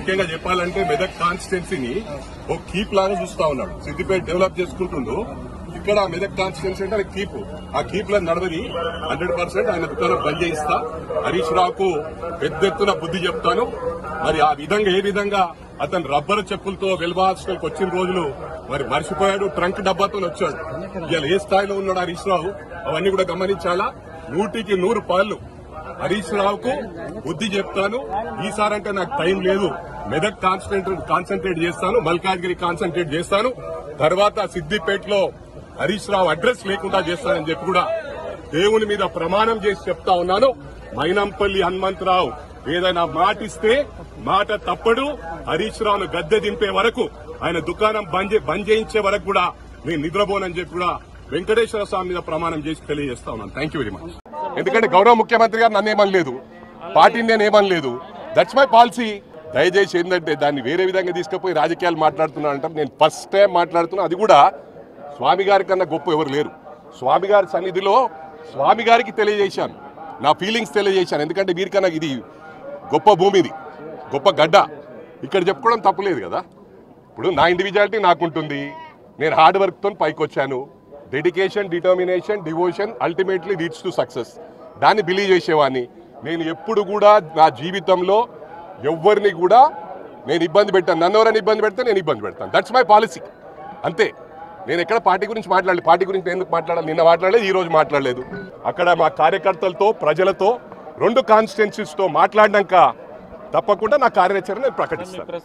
ముఖ్యంగా చెప్పాలంటే మెదక్ కాన్స్టిట్యున్సీని ఒక కీప్ లాగా చూస్తా ఉన్నాడు సిద్దిపేట డెవలప్ చేసుకుంటుండు ఇక్కడ మెదక్ కాన్స్టిట్యున్సీ అంటే కీప్ ఆ కీప్ లో నడవది హండ్రెడ్ పర్సెంట్ ఆయన దుకాణం బంద్ చేయిస్తా హరీష్ రావుకు పెద్ద ఎత్తున బుద్ధి చెప్తాను మరి ఆ విధంగా ఏ విధంగా అతను రబ్బర్ చెప్పులతో వెల్వా హాస్టల్కి వచ్చిన రోజులు మరి మర్చిపోయాడు ట్రంక్ డబ్బాతో వచ్చాడు ఇవాళ ఏ స్థాయిలో ఉన్నాడు హరీష్ రావు అవన్నీ కూడా గమనించాలా నూటికి నూరు పాళ్ళు హరీష్ రావుకు బుద్ధి చెప్తాను ఈసారంటే నాకు టైం లేదు మెదక్ కాన్సన్ట్రేట్ కాన్సన్ట్రేట్ చేస్తాను మల్కాజ్గిరి కాన్సన్ట్రేట్ చేస్తాను తర్వాత సిద్దిపేటలో హరీష్ రావు అడ్రస్ లేకుండా చేస్తానని చెప్పి కూడా దేవుని మీద ప్రమాణం చేసి చెప్తా ఉన్నాను మైనంపల్లి హనుమంతరావు ఏదైనా మాటిస్తే మాట తప్పడు హరీష్ రావును గద్దె దింపే వరకు ఆయన దుకాణం బంద్ చే- బంద్ చేయించే వరకు కూడా నేను నిద్రపోనని చెప్పి కూడా వెంకటేశ్వర స్వామి మీద ప్రమాణం చేసి తెలియజేస్తా ఉన్నాను థ్యాంక్ యూ వెరీ మచ్ ఎందుకంటే గౌరవ ముఖ్యమంత్రి గారు నన్ను ఏమనలేదు పార్టీని నేను ఏమనలేదు దట్స్ మై పాలసీ దయచేసి ఏంటంటే దాన్ని వేరే విధంగా తీసుకుపోయి రాజకీయాలు మాట్లాడుతున్నా అంటారు నేను ఫస్ట్ టైం మాట్లాడుతున్నా అది కూడా స్వామి గారి కన్నా గొప్ప ఎవరు లేరు స్వామి గారి సన్నిధిలో స్వామి గారికి తెలియజేశాను నా ఫీలింగ్స్ తెలియజేశాను ఎందుకంటే వీరికన్నా ఇది గొప్ప భూమి ఇది గొప్ప గడ్డ ఇక్కడ చెప్పుకోవడం తప్పులేదు కదా ఇప్పుడు నా ఇండివిజువాలిటీ నాకుంటుంది నేను హార్డ్ వర్క్తో పైకి వచ్చాను dedication determination devotion ultimately leads to success దాన్ని బిలీవ్ చేసేవాడిని నేను ఎప్పుడు కూడా నా జీవితంలో ఎవరిని కూడా నేను ఇబ్బంది పెట్టాను నన్ను ఎవరైనా ఇబ్బంది పెడితే నేను ఇబ్బంది పెడతాను దట్స్ మై పాలసీ అంతే నేను ఎక్కడ పార్టీ గురించి మాట్లాడలేదు పార్టీ గురించి నేను ఎందుకు మాట్లాడాలి నిన్న మాట్లాడలేదు ఈ రోజు మాట్లాడలేదు అక్కడ మా కార్యకర్తలతో ప్రజలతో రెండు కాన్స్టిట్యున్సీస్తో మాట్లాడినాక తప్పకుండా నా కార్యాచరణ నేను ప్రకటిస్తాను